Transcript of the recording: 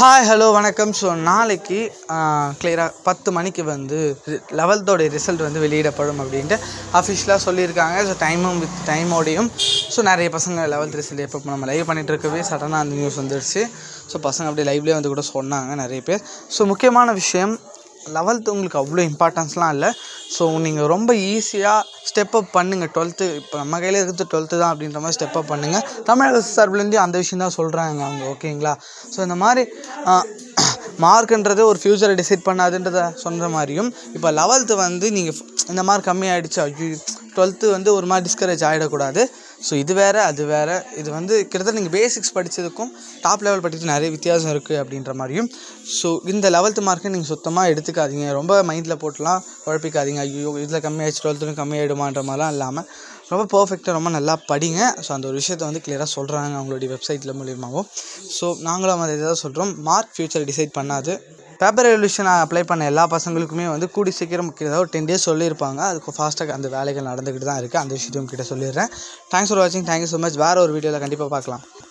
hi hello வணக்கம் so நாளைக்கு கிளியராக பத்து மணிக்கு வந்து லெவல்த்தோடைய ரிசல்ட் வந்து வெளியிடப்படும் அப்படின்ட்டு அஃபிஷியலாக சொல்லியிருக்காங்க ஸோ டைமும் வித் டைமோடையும் ஸோ நிறைய பசங்க லெவல்த் ரிசல்ட் எப்போ நம்ம லைவ் பண்ணிட்டு இருக்கவே சடனாக அந்த நியூஸ் வந்துடுச்சு ஸோ பசங்க அப்படியே லைவ்லேயே வந்து கூட சொன்னாங்க நிறைய பேர் ஸோ முக்கியமான விஷயம் லெவல்த்து உங்களுக்கு அவ்வளோ இம்பார்ட்டன்ஸ்லாம் இல்லை ஸோ நீங்கள் ரொம்ப ஈஸியாக ஸ்டெப் அப் பண்ணுங்கள் டுவெல்த்து இப்போ நம்ம கையில் இருக்கிறது டுவெல்த்து தான் அப்படின்ற மாதிரி ஸ்டெப் அப் பண்ணுங்கள் தமிழக சார்பிலேருந்து அந்த விஷயம் தான் சொல்கிறாங்க அவங்க ஓகேங்களா ஸோ இந்த மாதிரி மார்க்குன்றது ஒரு ஃப்யூச்சரை டிசைட் பண்ணாதுன்றத சொன்ன மாதிரியும் இப்போ லெவல்த்து வந்து நீங்கள் இந்த மார்க் கம்மியாயிடுச்சு ஐயோ டுவெல்த்து வந்து ஒரு மாதிரி டிஸ்கரேஜ் ஆகிடக்கூடாது ஸோ இது வேறு அது வேறு இது வந்து கிட்டத்தட்ட நீங்கள் பேசிக்ஸ் படித்ததுக்கும் டாப் லெவல் படித்து நிறைய வித்தியாசம் இருக்குது அப்படின்ற மாதிரியும் ஸோ இந்த லெவல்த்து மார்க்கை நீங்கள் சுத்தமாக எடுத்துக்காதீங்க ரொம்ப மைண்டில் போட்டுலாம் குழப்பிக்காதீங்க ஐயோ இதில் கம்மியாயிடுச்சு டுவெல்த்துலையும் கம்மியாயிடுமான்ற மாதிரிலாம் இல்லாமல் ரொம்ப பர்ஃபெக்டாக ரொம்ப நல்லா படிங்க ஸோ அந்த ஒரு விஷயத்தை வந்து கிளியராக சொல்கிறாங்க அவங்களுடைய வெப்சைட்டில் மூலியமாகவும் ஸோ நாங்களும் அதை தான் சொல்கிறோம் மார்க் ஃப்யூச்சர் டிசைட் பண்ணாது பேப்பர் ரெவல்யூஷன் அப்ளை பண்ண எல்லா பசங்களுக்குமே வந்து கூடி சீக்கிரம் கிட்டத்தட்ட ஒரு டென் டேஸ் சொல்லியிருப்பாங்க அதுக்கு ஃபாஸ்ட்டாக அந்த வேலைகள் நடந்துக்கிட்டு தான் இருக்குது அந்த விஷயத்தையும் கிட்ட சொல்லிடுறேன் தேங்க்ஸ் ஃபார் வாட்சிங் தேங்க்யூ ஸோ மச் வேறு ஒரு வீடியோவில் கண்டிப்பாக பார்க்கலாம்